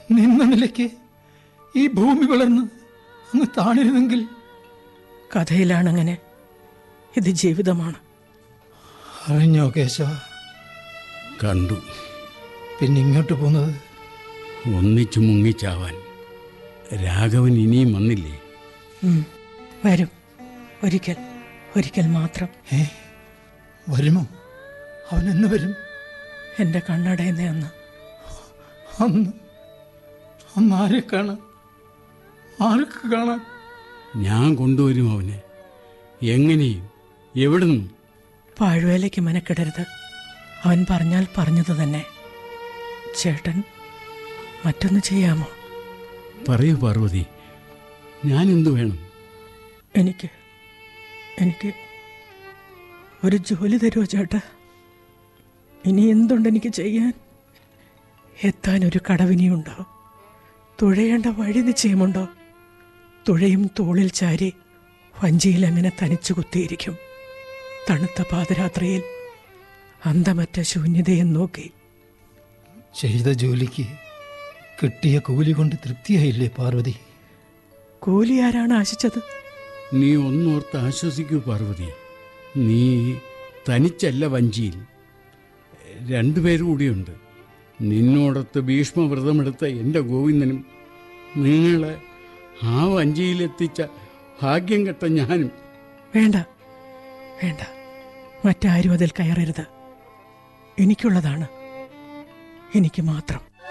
നിന്ന നിലയ്ക്ക് ഈ ഭൂമി വളർന്ന് അങ്ങ് താണിരുന്നെങ്കിൽ കഥയിലാണ് അങ്ങനെ ഇത് ജീവിതമാണ് അറിഞ്ഞോ കേശവ കണ്ടു പിന്നെ ഇങ്ങോട്ട് പോന്നത് ഒന്നിച്ചു മുങ്ങിച്ചാവാൻ രാഘവൻ ഇനിയും വന്നില്ലേ ഉം, വരും ഒരിക്കൽ ഒരിക്കൽ മാത്രം ഏ വരുമോ അവൻ എന്ന് വരും എൻ്റെ കണ്ണടയുന്ന അന്ന് അന്ന് അന്ന് ആരെ കാണാൻ ആർക്ക് കാണാൻ ഞാൻ കൊണ്ടുവരും അവനെ എങ്ങനെയും എവിടുന്നും പാഴ്വേലയ്ക്ക് മെനക്കെടരുത് അവൻ പറഞ്ഞാൽ പറഞ്ഞത് തന്നെ ചേട്ടൻ മറ്റൊന്ന് ചെയ്യാമോ പറയൂ പാർവതി ഞാൻ എന്തു വേണം എനിക്ക് എനിക്ക് ഒരു ജോലി തരുമോ ചേട്ടാ ഇനി എന്തുണ്ട് എനിക്ക് ചെയ്യാൻ എത്താൻ ഒരു കടവിനിയുണ്ടോ തുഴയേണ്ട വഴി നിശ്ചയമുണ്ടോ തുഴയും തോളിൽ ചാരി വഞ്ചിയിൽ അങ്ങനെ തനിച്ചു കുത്തിയിരിക്കും തണുത്ത പാതിരാത്രിയിൽ അന്തമറ്റ ശൂന്യതയെ നോക്കി ചെയ്ത ജോലിക്ക് കിട്ടിയ കൂലി കൊണ്ട് തൃപ്തിയായില്ലേ പാർവതി കൂലി ആരാണ് ആശിച്ചത് നീ ഒന്നോർത്ത് ആശ്വസിക്കൂ പാർവതി നീ തനിച്ചല്ല വഞ്ചിയിൽ രണ്ടുപേരും കൂടിയുണ്ട് നിന്നോടൊത്ത് ഭീഷ്മവ്രതമെടുത്ത എൻ്റെ ഗോവിന്ദനും നിങ്ങളെ ആ വഞ്ചിയിലെത്തിച്ച ഭാഗ്യം കെട്ട ഞാനും വേണ്ട വേണ്ട മറ്റാരും അതിൽ കയറരുത് എനിക്കുള്ളതാണ് എനിക്ക് മാത്രം